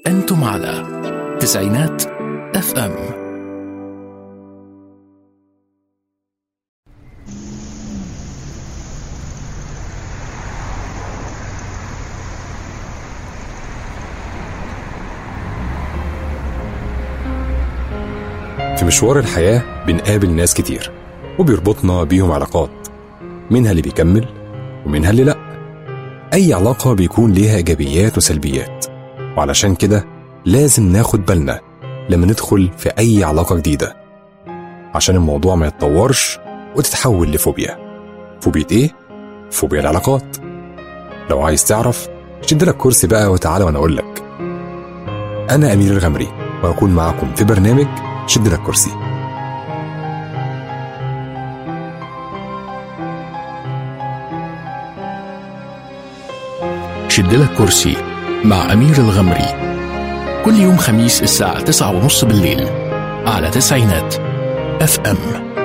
أنتم على تسعينات اف ام في مشوار الحياة بنقابل ناس كتير وبيربطنا بيهم علاقات منها اللي بيكمل ومنها اللي لأ أي علاقة بيكون ليها إيجابيات وسلبيات وعلشان كده لازم ناخد بالنا لما ندخل في أي علاقة جديدة عشان الموضوع ما يتطورش وتتحول لفوبيا فوبيا إيه؟ فوبيا العلاقات لو عايز تعرف شد لك كرسي بقى وتعالى وأنا أقول لك أنا أمير الغمري وأكون معاكم في برنامج شد لك كرسي شد لك كرسي مع أمير الغمري كل يوم خميس الساعة تسعة ونص بالليل على تسعينات اف ام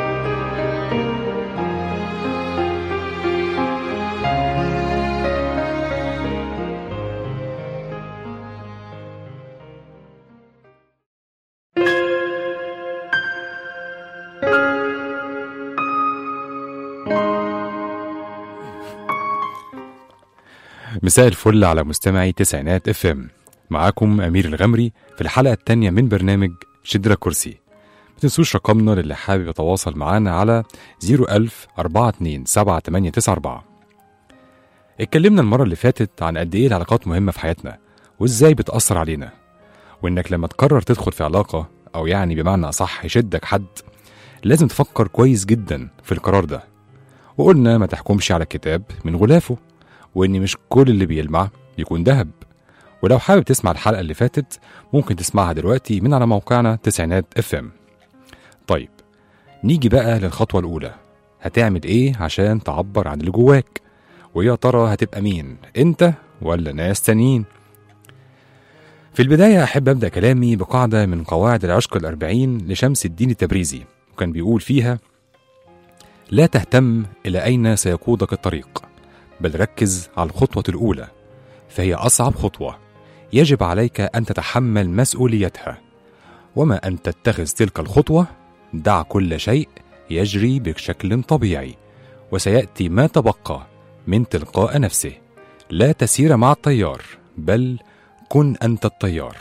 مساء الفل على مستمعي تسعينات اف ام معاكم امير الغمري في الحلقه الثانيه من برنامج شد لك كرسي ما تنسوش رقمنا للي حابب يتواصل معانا على 01000 427 اتكلمنا المره اللي فاتت عن قد ايه العلاقات مهمه في حياتنا وازاي بتاثر علينا وانك لما تقرر تدخل في علاقه او يعني بمعنى اصح يشدك حد لازم تفكر كويس جدا في القرار ده وقلنا ما تحكمش على الكتاب من غلافه وان مش كل اللي بيلمع يكون ذهب ولو حابب تسمع الحلقه اللي فاتت ممكن تسمعها دلوقتي من على موقعنا تسعينات اف ام طيب نيجي بقى للخطوه الاولى هتعمل ايه عشان تعبر عن اللي جواك ويا ترى هتبقى مين انت ولا ناس تانيين في البداية أحب أبدأ كلامي بقاعدة من قواعد العشق الأربعين لشمس الدين التبريزي وكان بيقول فيها لا تهتم إلى أين سيقودك الطريق بل ركز على الخطوة الأولى فهي أصعب خطوة يجب عليك أن تتحمل مسؤوليتها وما أن تتخذ تلك الخطوة دع كل شيء يجري بشكل طبيعي وسيأتي ما تبقى من تلقاء نفسه لا تسير مع التيار بل كن أنت التيار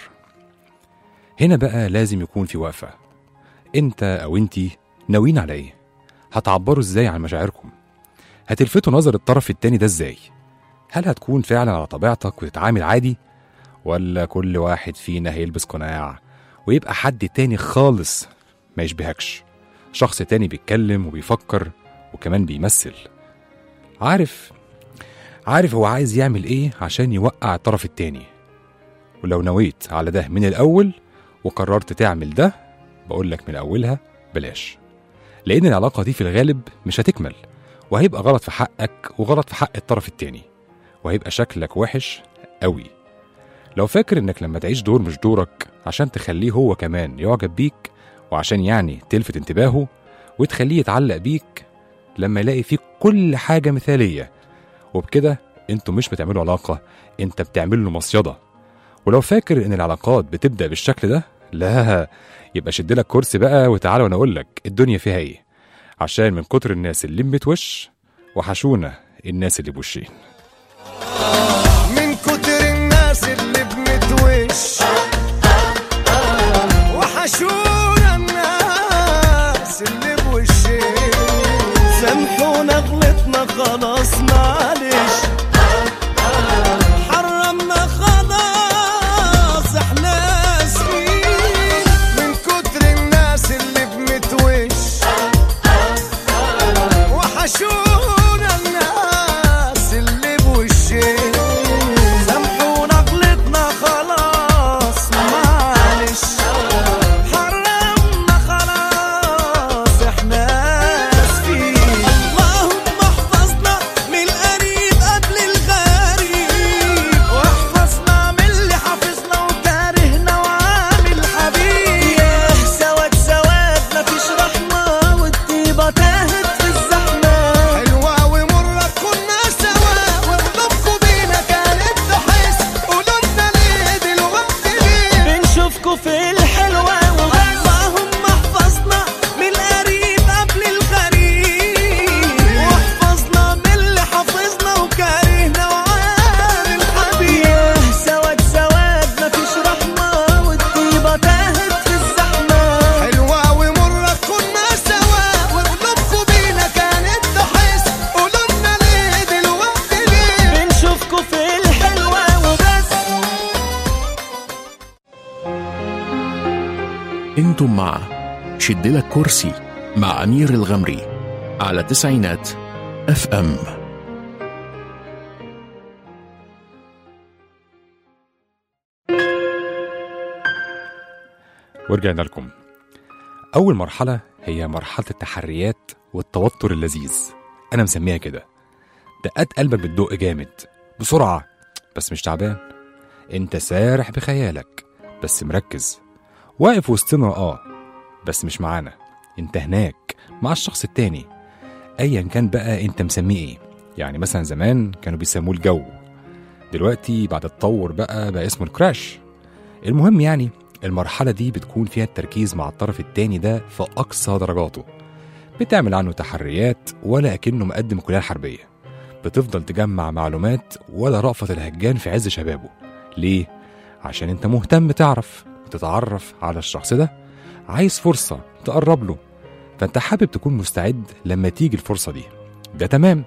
هنا بقى لازم يكون في وقفة أنت أو أنتي ناويين على إيه؟ هتعبروا إزاي عن مشاعركم؟ هتلفتوا نظر الطرف التاني ده ازاي؟ هل هتكون فعلا على طبيعتك وتتعامل عادي؟ ولا كل واحد فينا هيلبس قناع ويبقى حد تاني خالص ما يشبهكش شخص تاني بيتكلم وبيفكر وكمان بيمثل عارف عارف هو عايز يعمل ايه عشان يوقع الطرف التاني ولو نويت على ده من الاول وقررت تعمل ده بقولك من اولها بلاش لان العلاقه دي في الغالب مش هتكمل وهيبقى غلط في حقك وغلط في حق الطرف التاني وهيبقى شكلك وحش قوي لو فاكر انك لما تعيش دور مش دورك عشان تخليه هو كمان يعجب بيك وعشان يعني تلفت انتباهه وتخليه يتعلق بيك لما يلاقي فيك كل حاجة مثالية وبكده انتوا مش بتعملوا علاقة انت بتعمل له مصيدة ولو فاكر ان العلاقات بتبدأ بالشكل ده لا يبقى شد لك كرسي بقى وتعالى وانا اقول لك الدنيا فيها ايه عشان من كتر الناس اللي بتوش وحشونا الناس اللي بوشين من كتر الناس اللي بنتوش وحشونا الناس اللي بوشين سامحونا غلطنا خلاص معلش حرمنا خلاص احنا اسفين من كتر الناس اللي بنتوش وحشونا الناس اللي بوشين سامحونا غلطنا خلاص معلش حرمنا خلاص احنا اسفين اللهم احفظنا من القريب كنتم مع شد لك كرسي مع أمير الغمري على تسعينات اف ام ورجعنا لكم أول مرحلة هي مرحلة التحريات والتوتر اللذيذ أنا مسميها كده دقات قلبك بتدق جامد بسرعة بس مش تعبان أنت سارح بخيالك بس مركز واقف وسطنا آه بس مش معانا أنت هناك مع الشخص التاني أيا كان بقى أنت مسميه إيه يعني مثلا زمان كانوا بيسموه الجو دلوقتي بعد التطور بقى بقى اسمه الكراش المهم يعني المرحلة دي بتكون فيها التركيز مع الطرف التاني ده في أقصى درجاته بتعمل عنه تحريات ولا أكنه مقدم كلية حربية بتفضل تجمع معلومات ولا رأفت الهجان في عز شبابه ليه؟ عشان انت مهتم تعرف وتتعرف على الشخص ده عايز فرصة تقرب له فانت حابب تكون مستعد لما تيجي الفرصة دي ده تمام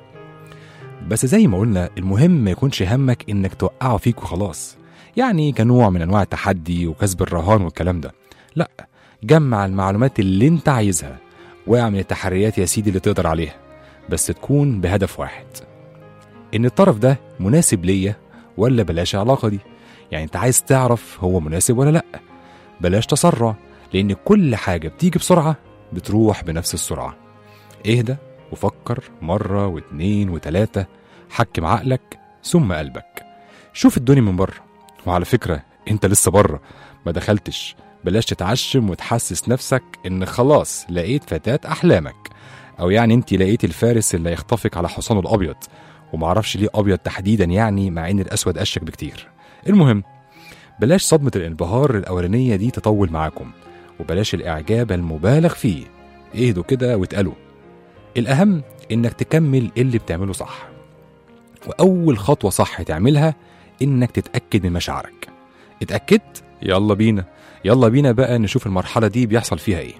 بس زي ما قلنا المهم ما يكونش همك انك توقعه فيك وخلاص يعني كنوع من انواع التحدي وكسب الرهان والكلام ده لا جمع المعلومات اللي انت عايزها واعمل التحريات يا سيدي اللي تقدر عليها بس تكون بهدف واحد ان الطرف ده مناسب ليا ولا بلاش العلاقة دي يعني انت عايز تعرف هو مناسب ولا لا بلاش تسرع لان كل حاجة بتيجي بسرعة بتروح بنفس السرعة اهدى وفكر مرة واتنين وتلاتة حكم عقلك ثم قلبك شوف الدنيا من بره وعلى فكرة انت لسه بره ما دخلتش بلاش تتعشم وتحسس نفسك ان خلاص لقيت فتاة احلامك او يعني انت لقيت الفارس اللي هيخطفك على حصانه الابيض ومعرفش ليه ابيض تحديدا يعني مع ان الاسود اشك بكتير المهم بلاش صدمة الانبهار الاولانية دي تطول معاكم وبلاش الاعجاب المبالغ فيه اهدوا كده واتقلوا الاهم انك تكمل اللي بتعمله صح واول خطوة صح تعملها انك تتاكد من مشاعرك اتاكدت يلا بينا يلا بينا بقى نشوف المرحله دي بيحصل فيها ايه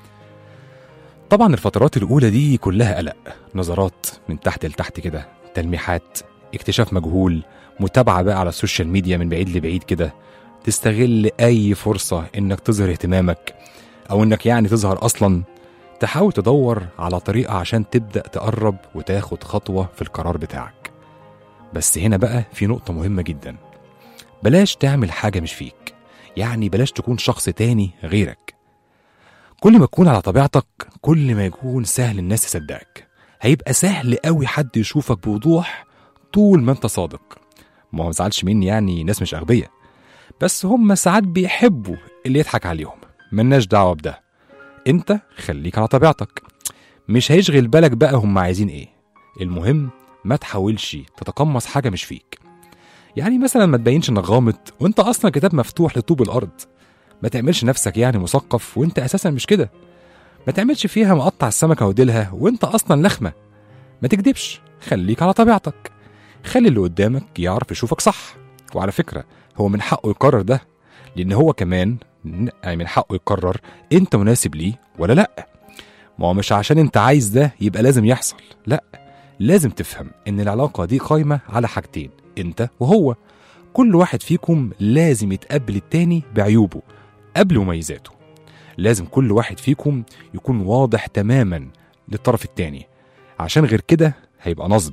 طبعا الفترات الاولى دي كلها قلق نظرات من تحت لتحت كده تلميحات اكتشاف مجهول متابعه بقى على السوشيال ميديا من بعيد لبعيد كده تستغل اي فرصه انك تظهر اهتمامك او انك يعني تظهر اصلا تحاول تدور على طريقه عشان تبدا تقرب وتاخد خطوه في القرار بتاعك بس هنا بقى في نقطة مهمة جدا بلاش تعمل حاجة مش فيك يعني بلاش تكون شخص تاني غيرك كل ما تكون على طبيعتك كل ما يكون سهل الناس تصدقك هيبقى سهل قوي حد يشوفك بوضوح طول ما انت صادق ما هو مزعلش مني يعني ناس مش أغبياء بس هم ساعات بيحبوا اللي يضحك عليهم ملناش دعوة بده انت خليك على طبيعتك مش هيشغل بالك بقى هم عايزين ايه المهم ما تحاولش تتقمص حاجه مش فيك يعني مثلا ما تبينش انك غامض وانت اصلا كتاب مفتوح لطوب الارض ما تعملش نفسك يعني مثقف وانت اساسا مش كده ما تعملش فيها مقطع السمكه وديلها وانت اصلا لخمه ما تكدبش خليك على طبيعتك خلي اللي قدامك يعرف يشوفك صح وعلى فكره هو من حقه يقرر ده لان هو كمان يعني من حقه يقرر انت مناسب ليه ولا لا ما هو مش عشان انت عايز ده يبقى لازم يحصل لا لازم تفهم ان العلاقه دي قايمه على حاجتين انت وهو كل واحد فيكم لازم يتقبل التاني بعيوبه قبل مميزاته لازم كل واحد فيكم يكون واضح تماما للطرف التاني عشان غير كده هيبقى نصب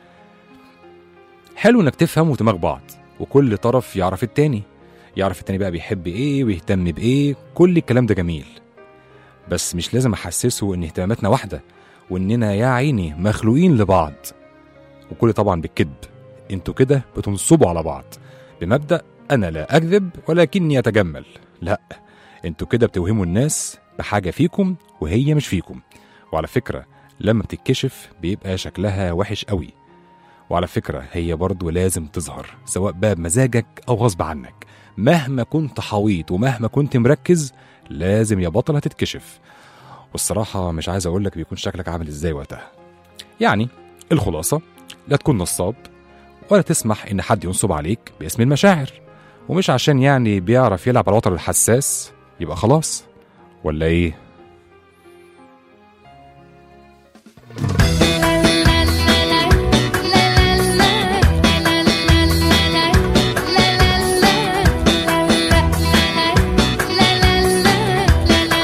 حلو انك تفهم دماغ بعض وكل طرف يعرف التاني يعرف التاني بقى بيحب ايه ويهتم بايه كل الكلام ده جميل بس مش لازم احسسه ان اهتماماتنا واحده واننا يا عيني مخلوقين لبعض وكل طبعا بالكذب انتوا كده بتنصبوا على بعض بمبدا انا لا اكذب ولكني اتجمل لا انتوا كده بتوهموا الناس بحاجه فيكم وهي مش فيكم وعلى فكره لما بتتكشف بيبقى شكلها وحش قوي وعلى فكره هي برضه لازم تظهر سواء بقى بمزاجك او غصب عنك مهما كنت حويط ومهما كنت مركز لازم يا بطل هتتكشف والصراحة مش عايز أقول لك بيكون شكلك عامل إزاي وقتها. يعني الخلاصة لا تكون نصاب ولا تسمح إن حد ينصب عليك باسم المشاعر ومش عشان يعني بيعرف يلعب على الوتر الحساس يبقى خلاص ولا إيه؟ لا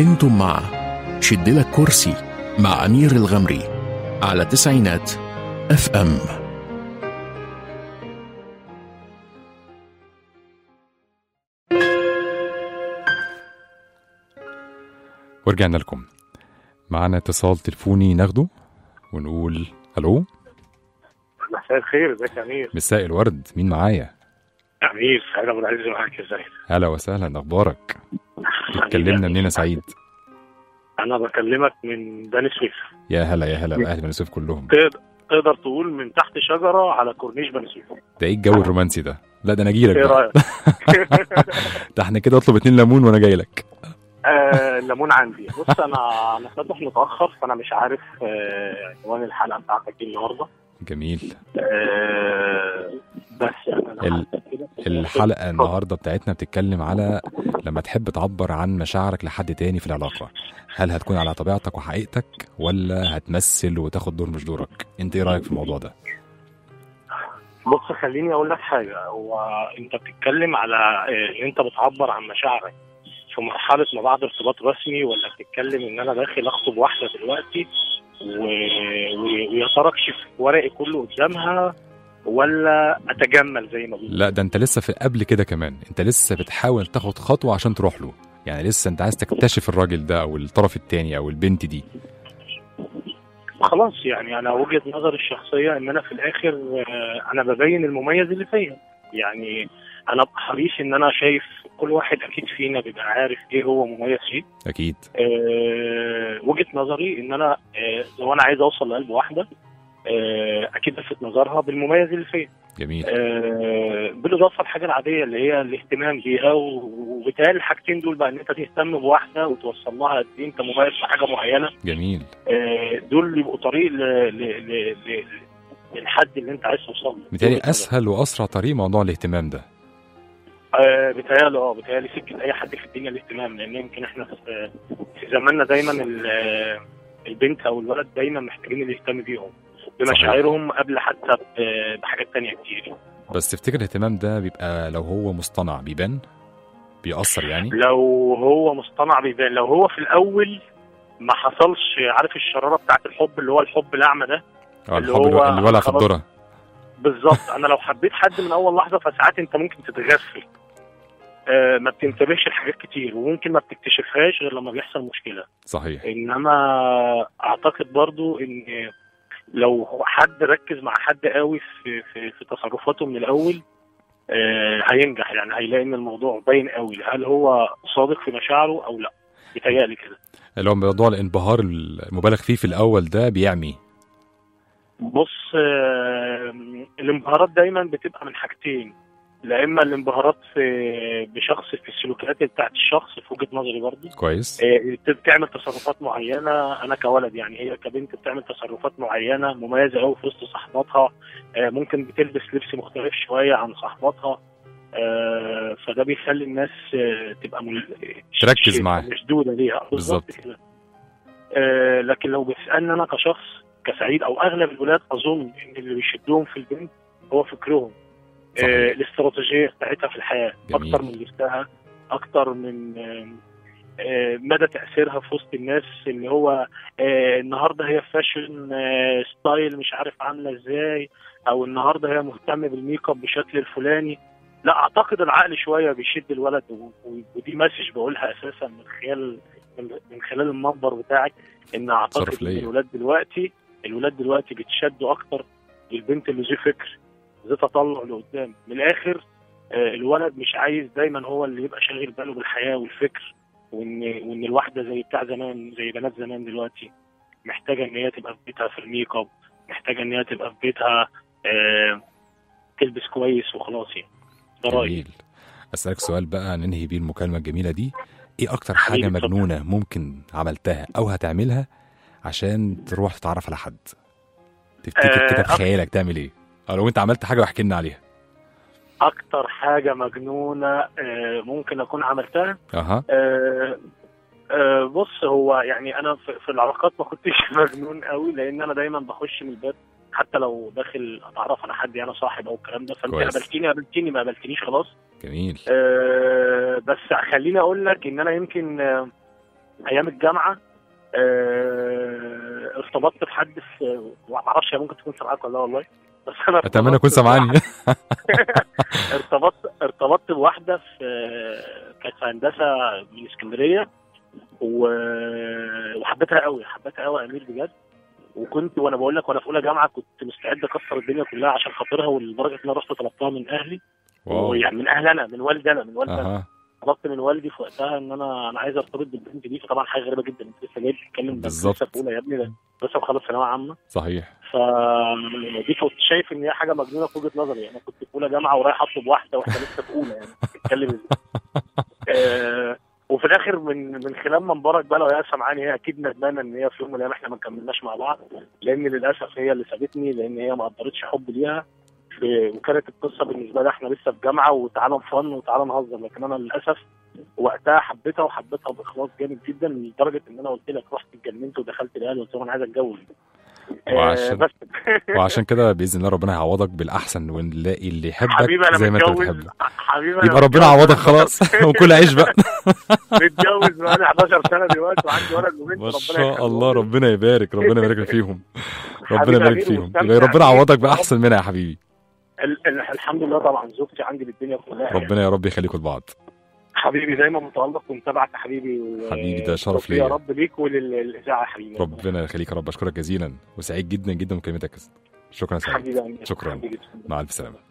انتم مع شدلك كرسي مع أمير الغمري على تسعينات اف ام ورجعنا لكم معنا اتصال تليفوني ناخده ونقول الو مساء الخير ازيك يا امير مساء الورد مين معايا امير سعيد ابو العزيز معاك ازيك هلا وسهلا اخبارك بتكلمنا منين يا سعيد انا بكلمك من بني سويف يا هلا يا هلا باهل بني يوسف كلهم تقدر تقدر تقول من تحت شجره على كورنيش بني سويف ده ايه الجو الرومانسي ده لا ده انا اجي لك ايه بقى رايك؟ ده احنا كده اطلب اتنين ليمون وانا جاي لك آه الليمون عندي بص انا انا فاتح متاخر فانا مش عارف آه، عنوان الحلقه بتاعتك ايه النهارده جميل آه بس انا ال- الحلقه النهارده بتاعتنا بتتكلم على لما تحب تعبر عن مشاعرك لحد تاني في العلاقه هل هتكون على طبيعتك وحقيقتك ولا هتمثل وتاخد دور مش دورك انت ايه رايك في الموضوع ده بص خليني اقول لك حاجه هو انت بتتكلم على آه، ان انت بتعبر عن مشاعرك في مرحله ما بعد ارتباط رسمي ولا بتتكلم ان انا داخل اخطب واحده دلوقتي و... و... ويا ترى اكشف ورقي كله قدامها ولا اتجمل زي ما بيقولوا لا ده انت لسه في قبل كده كمان انت لسه بتحاول تاخد خطوه عشان تروح له يعني لسه انت عايز تكتشف الراجل ده او الطرف التاني او البنت دي خلاص يعني انا وجهه نظري الشخصيه ان انا في الاخر آه، انا ببين المميز اللي فيا يعني انا حريص ان انا شايف كل واحد اكيد فينا بيبقى عارف ايه هو مميز فيه اكيد آه، وجهه نظري ان انا آه، لو انا عايز اوصل لقلب واحده آه، اكيد الفت نظرها بالمميز اللي فيا جميل آه، بالاضافه للحاجه العاديه اللي هي الاهتمام بيها و- وبالتالي الحاجتين دول بقى ان انت تهتم بواحده وتوصل لها قد ايه انت مميز في حاجه معينه جميل آه، دول يبقوا طريق ل- ل- ل- ل- للحد اللي انت عايز توصل له بالتالي وجهة نظري. اسهل واسرع طريق موضوع الاهتمام ده آه، بيتهيألي اه بيتهيألي سكة أي حد في الدنيا الاهتمام لأن يمكن احنا في في زماننا دايما ال- آه، البنت أو الولد دايما محتاجين اللي يهتم بيهم بمشاعرهم قبل حتى ب- بحاجات تانية كتير بس تفتكر الاهتمام ده بيبقى لو هو مصطنع بيبان بيأثر يعني لو هو مصطنع بيبان لو هو في الأول ما حصلش عارف الشرارة بتاعت الحب اللي هو الحب الأعمى ده اه اللي الحب هو اللي ولع في خلاص. الذره بالظبط انا لو حبيت حد من اول لحظه فساعات انت ممكن تتغفل آه ما بتنتبهش لحاجات كتير وممكن ما بتكتشفهاش غير لما بيحصل مشكله صحيح انما اعتقد برضو ان لو حد ركز مع حد قوي في في, في تصرفاته من الاول آه هينجح يعني هيلاقي ان الموضوع باين قوي هل هو صادق في مشاعره او لا بيتهيألي كده اللي هو موضوع الانبهار المبالغ فيه في الاول ده بيعمي بص آه، الانبهارات دايما بتبقى من حاجتين لا اما الانبهارات في بشخص في السلوكيات بتاعت الشخص في وجهه نظري برضه كويس آه، بتعمل تصرفات معينه انا كولد يعني هي كبنت بتعمل تصرفات معينه مميزه قوي في وسط صحباتها آه، ممكن بتلبس لبس مختلف شويه عن صحباتها آه، فده بيخلي الناس آه، تبقى مل... تركز ش- معاه. مشدوده ليها بالظبط بالظبط. كده آه، لكن لو بتسالني انا كشخص كسعيد او اغلب الولاد اظن ان اللي بيشدهم في البنت هو فكرهم صحيح. آه، الاستراتيجيه بتاعتها في الحياه جميل. اكتر من لبسها اكتر من آه، آه، مدى تاثيرها في وسط الناس ان هو آه، النهارده هي فاشن آه، ستايل مش عارف عامله ازاي او النهارده هي مهتمه بالميك اب بشكل الفلاني لا اعتقد العقل شويه بيشد الولد و- و- ودي مسج بقولها اساسا من خلال من من خلال المنبر بتاعك ان اعتقد تصرف ان ليا. الولاد دلوقتي الولاد دلوقتي بيتشدوا اكتر للبنت اللي ذو فكر ذو تطلع لقدام من الاخر آه، الولد مش عايز دايما هو اللي يبقى شاغل باله بالحياه والفكر وان وان الواحده زي بتاع زمان زي بنات زمان دلوقتي محتاجه ان هي تبقى في بيتها في الميك اب محتاجه ان هي تبقى في بيتها آه، تلبس كويس وخلاص يعني ده رايي جميل اسالك سؤال بقى ننهي بيه المكالمه الجميله دي ايه اكتر حاجه حبيبي، اتفضل. مجنونه ممكن عملتها او هتعملها عشان تروح تتعرف على حد تفتكر آه، كده أك- بخيالك تعمل ايه او لو انت عملت حاجه واحكي لنا عليها اكتر حاجه مجنونه آه، ممكن اكون عملتها اها آه، آه، بص هو يعني انا في في العلاقات ما كنتش مجنون قوي لان انا دايما بخش من الباب حتى لو داخل اتعرف على حد يعني صاحب او الكلام ده فانت كويس. قابلتني قابلتني ما قابلتنيش خلاص جميل آه، بس خليني اقول لك ان انا يمكن آه، ايام الجامعه آه، ارتبطت بحد في ما اعرفش هي ممكن تكون سامعاك ولا لا والله بس انا اتمنى اكون ارتبطت سامعاني بواحدة- ارتبطت ارتبطت بواحده في كانت في هندسه من اسكندريه و... وحبيتها قوي حبيتها قوي يا امير بجد وكنت وانا بقول لك وانا في اولى جامعه كنت مستعد اكسر الدنيا كلها عشان خاطرها ولدرجه ان انا رحت طلبتها من اهلي واو ويعني من اهلي انا من والدي انا من والدي انا اها طلبت من والدي في وقتها ان انا انا عايز ارتبط بالبنت دي فطبعا حاجه غريبه جدا انت لسه جاي تتكلم ده بالظبط. لسه في اولى يا ابني ده لسه مخلص ثانويه عامه صحيح فدي كنت شايف ان هي حاجه مجنونه في وجهه نظري يعني انا كنت في اولى جامعه ورايح اطلب واحده واحده لسه في اولى يعني بتتكلم ازاي آه، وفي الاخر من من خلال ما مبارك بقى لو هي سامعاني هي اكيد ندمانه ان هي في يوم من الايام احنا ما كملناش مع بعض لان للاسف هي اللي سابتني لان هي ما قدرتش حب ليها في- وكانت القصه بالنسبه لي احنا لسه في جامعه وتعالى نفن وتعالى نهزر لكن انا للاسف وقتها حبيتها وحبيتها باخلاص جامد جدا لدرجه ان انا قلت لك رحت اتجننت ودخلت الاهلي وقلت لهم انا عايز اتجوز آه، وعشان- بس وعشان كده باذن الله ربنا يعوضك بالاحسن ونلاقي اللي حبيبي يحبك انا زي ما انت متجوز بتحب حبيبي أنا يبقى ربنا متجوز. يعوضك خلاص وكل عيش بقى متجوز بقالي 11 سنه دلوقتي وعندي ولد وبنت ما ربنا شاء يخليهم. الله ربنا يبارك ربنا يبارك لك فيهم ربنا حبيبي يبارك أمير فيهم مستمتع يبقى ربنا بيك. يعوضك باحسن منها يا حبيبي ال- ال- الحمد لله طبعا زوجتي عندي بالدنيا كلها يعني. ربنا يا رب يخليكم لبعض حبيبي دايما متالق ومتابعك يا حبيبي و- حبيبي، ده شرف توفيق ليا. يا رب ليك وللاذاعه يا حبيبي ربنا يخليك يا رب اشكرك جزيلا وسعيد جدا جدا بكلمتك شكرا يا سعيد حبيبي يا أمير. شكراً. حبيبي. مع الف سلامه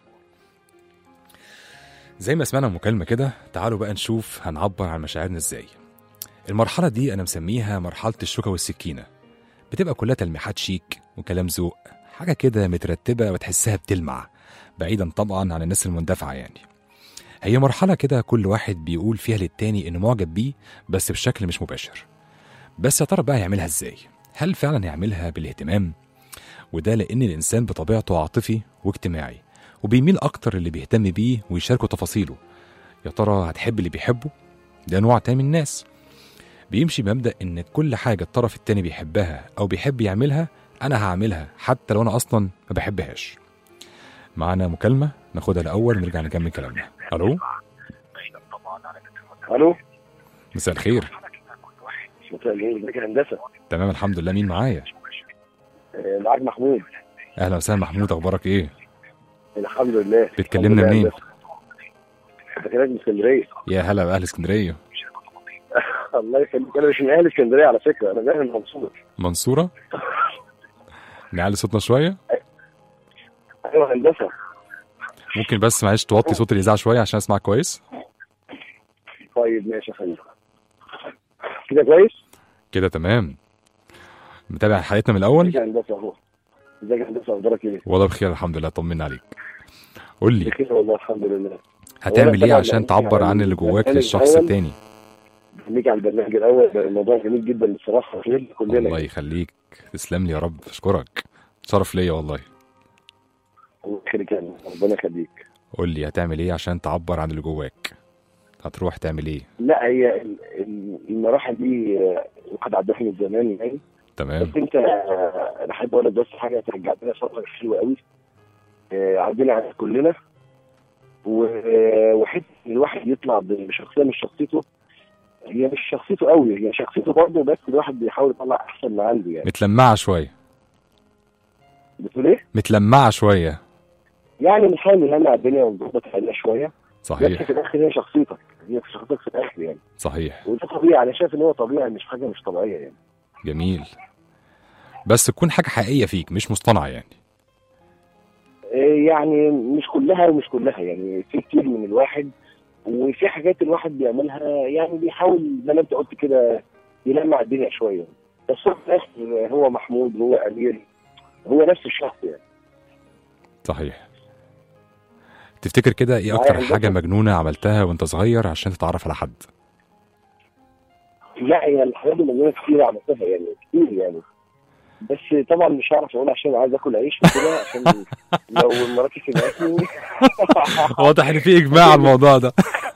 زي ما سمعنا مكالمه كده تعالوا بقى نشوف هنعبر عن مشاعرنا ازاي المرحله دي انا مسميها مرحله الشوكه والسكينه بتبقى كلها تلميحات شيك وكلام ذوق حاجه كده مترتبه وتحسها بتلمع بعيدا طبعا عن الناس المندفعه يعني هي مرحله كده كل واحد بيقول فيها للتاني انه معجب بيه بس بشكل مش مباشر بس يا ترى بقى يعملها ازاي هل فعلا يعملها بالاهتمام وده لان الانسان بطبيعته عاطفي واجتماعي وبيميل اكتر اللي بيهتم بيه ويشاركه تفاصيله يا ترى هتحب اللي بيحبه ده نوع تاني من الناس بيمشي بمبدا ان كل حاجه الطرف التاني بيحبها او بيحب يعملها انا هعملها حتى لو انا اصلا ما بحبهاش معانا مكالمه ناخدها الاول ونرجع نكمل كلامنا الو الو مساء الخير مساء الخير ازيك يا هندسه تمام الحمد لله مين معايا آه، معاك محمود اهلا وسهلا محمود اخبارك ايه الحمد لله بتكلمنا الحمد لله منين؟ يا هندسة. بكلمك من اسكندريه يا هلا باهل اسكندريه الله يخليك انا مش من اهل اسكندريه على فكره انا من اهل المنصوره منصوره نعلي صوتنا شويه ايوه هندسه ممكن بس معلش توطي صوت الاذاعه شويه عشان اسمعك كويس طيب ماشي يا فندم كده كويس؟ كده تمام متابع حلقتنا من الاول ازيك يا هندسه اهو ازيك يا هندسه اخبارك ايه؟ والله بخير الحمد لله طمنا عليك قول لي بخير والله الحمد لله هتعمل ايه طبعاً عشان يعني تعبر عن اللي جواك للشخص الأول. التاني بنيجي على البرنامج الاول الموضوع جميل جدا بصراحه خير كلنا الله يخليك تسلم لي يا رب اشكرك شرف ليا والله الله يخليك يا هندسة. ربنا يخليك قول لي هتعمل ايه عشان تعبر عن اللي جواك هتروح تعمل ايه لا هي ال- ال- المراحل دي آه، الواحد عداها من زمان يعني تمام بس انت آه، انا احب اقول لك بس حاجه ترجع لنا فتره حلوه قوي آه، عدينا عليها كلنا و- وحته ان الواحد يطلع بشخصيه مش شخصيته هي مش شخصيته قوي هي شخصيته برضه بس الواحد بيحاول يطلع احسن ما عنده يعني متلمعه شويه بتقول ايه؟ متلمعه شويه يعني بنحاول نلمع الدنيا ونظبط حالنا شويه بس صحيح في الاخر هي شخصيتك هي شخصيتك في الاخر يعني صحيح وده طبيعي انا شايف ان هو طبيعي مش حاجه مش طبيعيه يعني جميل بس تكون حاجه حقيقيه فيك مش مصطنعه يعني آه، يعني مش كلها ومش كلها يعني في كتير من الواحد وفي حاجات الواحد بيعملها يعني بيحاول زي ما انت قلت كده يلمع الدنيا شويه بس هو في الاخر هو محمود هو امير هو نفس الشخص يعني صحيح تفتكر كده ايه معايا اكتر هندسة؟ حاجه مجنونه عملتها وانت صغير عشان تتعرف على حد لا هي الحاجات دي مجنونه كتير عملتها يعني كتير يعني بس طبعا مش هعرف اقول عشان عايز اكل عيش وكده عشان لو مراتي سمعتني واضح ان في اجماع على الموضوع ده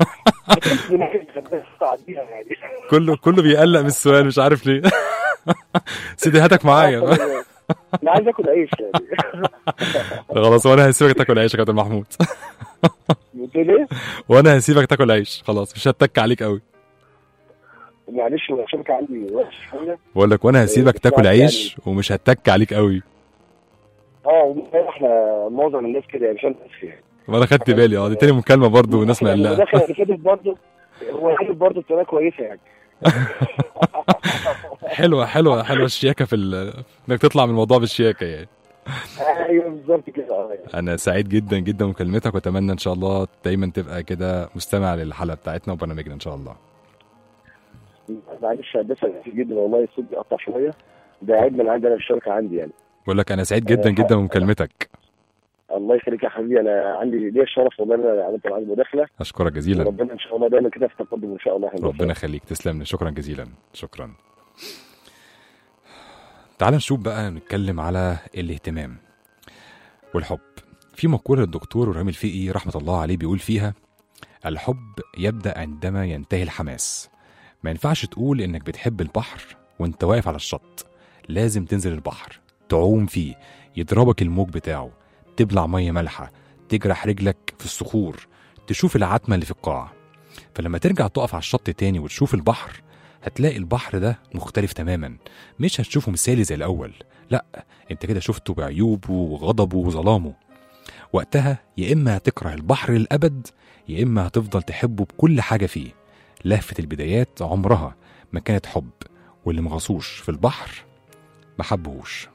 تعديها يعني كله كله بيقلق من السؤال مش عارف ليه سيدي هاتك معايا انا عايز اكل عيش يعني خلاص وانا هسيبك تاكل عيش يا كابتن محمود بتقول ايه؟ وانا هسيبك تاكل عيش خلاص مش هتك عليك قوي معلش هو الشبكه عندي وحشه شويه بقول لك وانا هسيبك بس تاكل يعني- عيش ومش هتك عليك قوي اه وبالتالي احنا معظم الناس كده يعني مش انا بس يعني ما انا خدت بالي اه دي تاني مكالمه برضه والناس مقلقه داخل اللي فاتت برضه هو عارف برضه بطريقه كويسه يعني حلوه حلوه حلوه الشياكه في ال... انك تطلع من الموضوع بالشياكه يعني ايوه بالظبط كده اه يعني. انا سعيد جدا جدا بمكالمتك واتمنى ان شاء الله دايما تبقى كده مستمع للحلقه بتاعتنا وبرنامجنا ان شاء الله معلش بس كتير جدا والله الصوت بيقطع شويه ده عيب من عندي انا الشبكه عندي يعني بقول لك انا سعيد جدا جدا بمكالمتك الله يخليك يا حبيبي انا عندي ليا الشرف والله ان انا عملت معاك مداخله اشكرك جزيلا وربنا ان شاء الله دايما كده في تقدم ان شاء الله يا هندسة. ربنا يخليك تسلم لي شكرا جزيلا شكرا تعال نشوف بقى نتكلم على الاهتمام والحب في مقولة للدكتور رامي الفقي رحمة الله عليه بيقول فيها الحب يبدأ عندما ينتهي الحماس ما ينفعش تقول انك بتحب البحر وانت واقف على الشط لازم تنزل البحر تعوم فيه يضربك الموج بتاعه تبلع مية مالحة تجرح رجلك في الصخور تشوف العتمة اللي في القاع فلما ترجع تقف على الشط تاني وتشوف البحر هتلاقي البحر ده مختلف تماما مش هتشوفه مثالي زي الأول لا انت كده شفته بعيوبه وغضبه وظلامه وقتها يا إما هتكره البحر للأبد يا إما هتفضل تحبه بكل حاجة فيه لهفة البدايات عمرها ما كانت حب واللي مغصوش في البحر ما حبهوش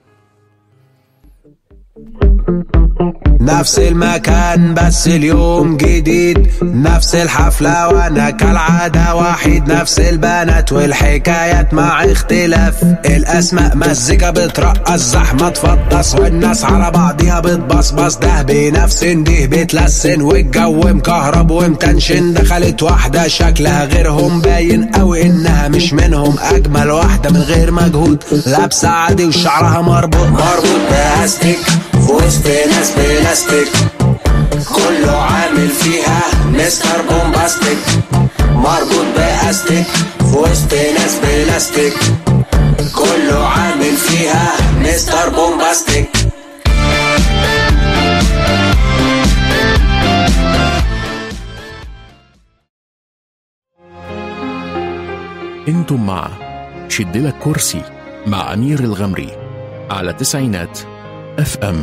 نفس المكان بس اليوم جديد نفس الحفلة وانا كالعادة وحيد نفس البنات والحكايات مع اختلاف الاسماء مزيكا بترقص زحمة تفطس والناس على بعضيها بتبصبص ده بنفسن دي بتلسن والجو مكهرب ومتنشن دخلت واحدة شكلها غيرهم باين قوي انها مش منهم اجمل واحدة من غير مجهود لابسة عادي وشعرها مربوط مربوط باستيك في وسط ناس بلاستيك كله عامل فيها مستر بومباستيك مربوط باستيك في وسط ناس بلاستيك كله عامل فيها مستر بومباستيك انتم مع شد لك كرسي مع أمير الغمري على تسعينات اف ام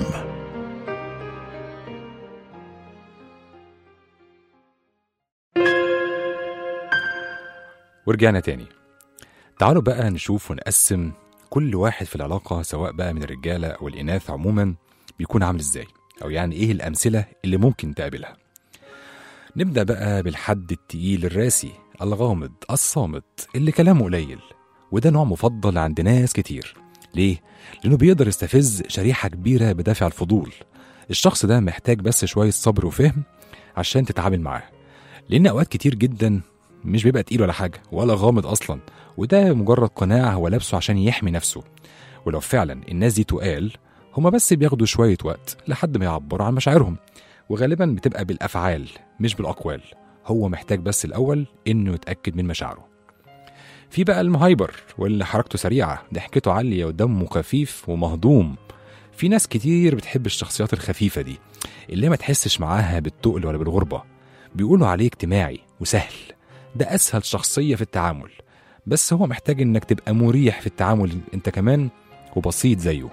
ورجعنا تاني تعالوا بقى نشوف ونقسم كل واحد في العلاقة سواء بقى من الرجالة أو الإناث عموما بيكون عامل إزاي أو يعني إيه الأمثلة اللي ممكن تقابلها نبدأ بقى بالحد التقيل الراسي الغامض الصامت اللي كلامه قليل وده نوع مفضل عند ناس كتير ليه؟ لأنه بيقدر يستفز شريحة كبيرة بدافع الفضول الشخص ده محتاج بس شوية صبر وفهم عشان تتعامل معاه لأن أوقات كتير جدا مش بيبقى تقيل ولا حاجة ولا غامض أصلا وده مجرد قناع هو لابسه عشان يحمي نفسه ولو فعلا الناس دي تقال هما بس بياخدوا شوية وقت لحد ما يعبروا عن مشاعرهم وغالبا بتبقى بالأفعال مش بالأقوال هو محتاج بس الأول إنه يتأكد من مشاعره في بقى المهايبر واللي حركته سريعة ضحكته عالية ودمه خفيف ومهضوم في ناس كتير بتحب الشخصيات الخفيفة دي اللي ما تحسش معاها بالتقل ولا بالغربة بيقولوا عليه اجتماعي وسهل ده أسهل شخصية في التعامل بس هو محتاج إنك تبقى مريح في التعامل أنت كمان وبسيط زيه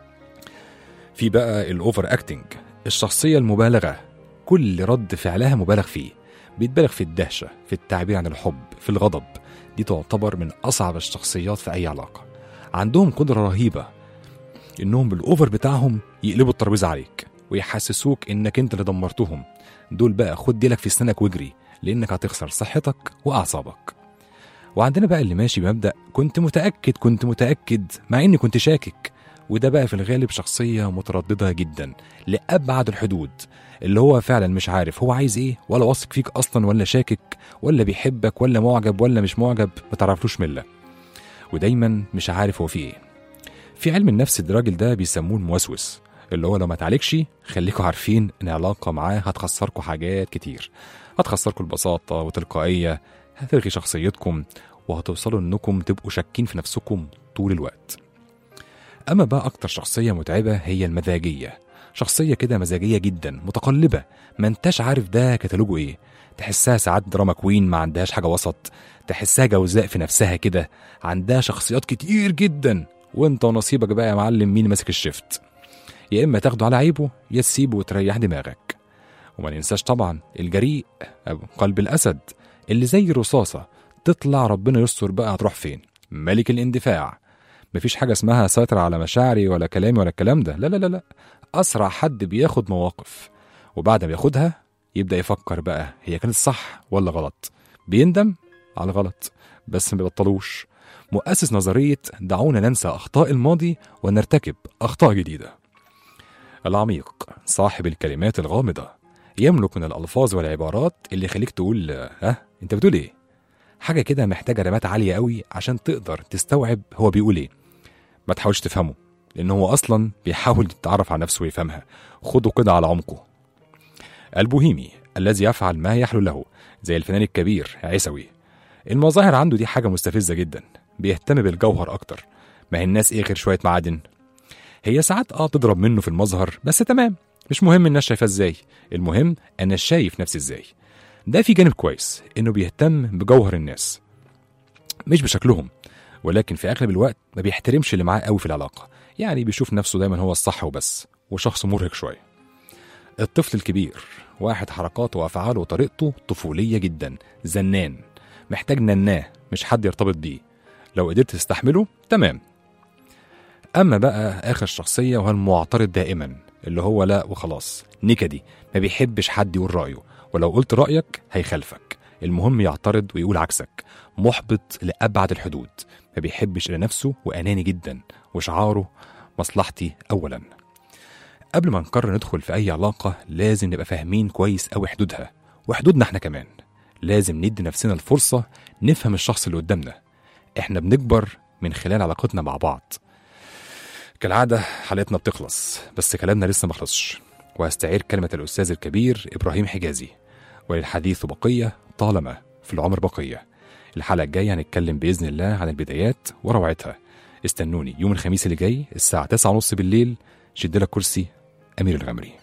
في بقى الأوفر أكتنج الشخصية المبالغة كل رد فعلها مبالغ فيه بيتبالغ في الدهشة في التعبير عن الحب في الغضب دي تعتبر من أصعب الشخصيات في أي علاقة عندهم قدرة رهيبة إنهم بالأوفر بتاعهم يقلبوا الترابيزة عليك ويحسسوك إنك أنت اللي دمرتهم دول بقى خد ديلك في سنك واجري لانك هتخسر صحتك واعصابك وعندنا بقى اللي ماشي بمبدا كنت متاكد كنت متاكد مع اني كنت شاكك وده بقى في الغالب شخصيه متردده جدا لابعد الحدود اللي هو فعلا مش عارف هو عايز ايه ولا واثق فيك اصلا ولا شاكك ولا بيحبك ولا معجب ولا مش معجب ما تعرفلوش مله ودايما مش عارف هو فيه ايه في علم النفس الراجل ده بيسموه الموسوس اللي هو لو ما تعالجش خليكوا عارفين ان علاقه معاه هتخسركوا حاجات كتير هتخسركم البساطة وتلقائية هتلغي شخصيتكم وهتوصلوا انكم تبقوا شاكين في نفسكم طول الوقت أما بقى أكتر شخصية متعبة هي المزاجية شخصية كده مزاجية جدا متقلبة ما انتش عارف ده كتالوجه ايه تحسها ساعات دراما كوين ما عندهاش حاجة وسط تحسها جوزاء في نفسها كده عندها شخصيات كتير جدا وانت ونصيبك بقى يا معلم مين ماسك الشفت يا اما تاخده على عيبه يا تسيبه وتريح دماغك وما ننساش طبعا الجريء أبو قلب الاسد اللي زي الرصاصة تطلع ربنا يستر بقى هتروح فين ملك الاندفاع مفيش حاجة اسمها سيطر على مشاعري ولا كلامي ولا الكلام ده لا لا لا لا أسرع حد بياخد مواقف وبعد ما ياخدها يبدأ يفكر بقى هي كانت صح ولا غلط بيندم على الغلط بس ما بيبطلوش مؤسس نظرية دعونا ننسى أخطاء الماضي ونرتكب أخطاء جديدة العميق صاحب الكلمات الغامضة يملك من الألفاظ والعبارات اللي يخليك تقول ها أنت بتقول إيه حاجة كده محتاجة رمات عالية قوي عشان تقدر تستوعب هو بيقول إيه ما تحاولش تفهمه لأن هو أصلا بيحاول يتعرف على نفسه ويفهمها خده كده على عمقه البوهيمي الذي يفعل ما يحلو له زي الفنان الكبير عيسوي المظاهر عنده دي حاجة مستفزة جدا بيهتم بالجوهر أكتر ما هي الناس إيه غير شوية معادن هي ساعات اه تضرب منه في المظهر بس تمام مش مهم الناس شايفاه ازاي المهم انا شايف نفسي ازاي ده في جانب كويس انه بيهتم بجوهر الناس مش بشكلهم ولكن في اغلب الوقت ما بيحترمش اللي معاه قوي في العلاقه يعني بيشوف نفسه دايما هو الصح وبس وشخص مرهق شويه الطفل الكبير واحد حركاته وافعاله وطريقته طفوليه جدا زنان محتاج نناه مش حد يرتبط بيه لو قدرت تستحمله تمام اما بقى اخر شخصيه وهو المعترض دائما اللي هو لا وخلاص نكدي ما بيحبش حد يقول رايه ولو قلت رايك هيخالفك المهم يعترض ويقول عكسك محبط لابعد الحدود ما بيحبش الا نفسه واناني جدا وشعاره مصلحتي اولا قبل ما نقرر ندخل في اي علاقه لازم نبقى فاهمين كويس قوي حدودها وحدودنا احنا كمان لازم ندي نفسنا الفرصه نفهم الشخص اللي قدامنا احنا بنكبر من خلال علاقتنا مع بعض كالعادة حلقتنا بتخلص بس كلامنا لسه ما خلصش وهستعير كلمة الأستاذ الكبير إبراهيم حجازي وللحديث بقية طالما في العمر بقية الحلقة الجاية هنتكلم بإذن الله عن البدايات وروعتها استنوني يوم الخميس اللي جاي الساعة 9:30 بالليل شد لك كرسي أمير الغمري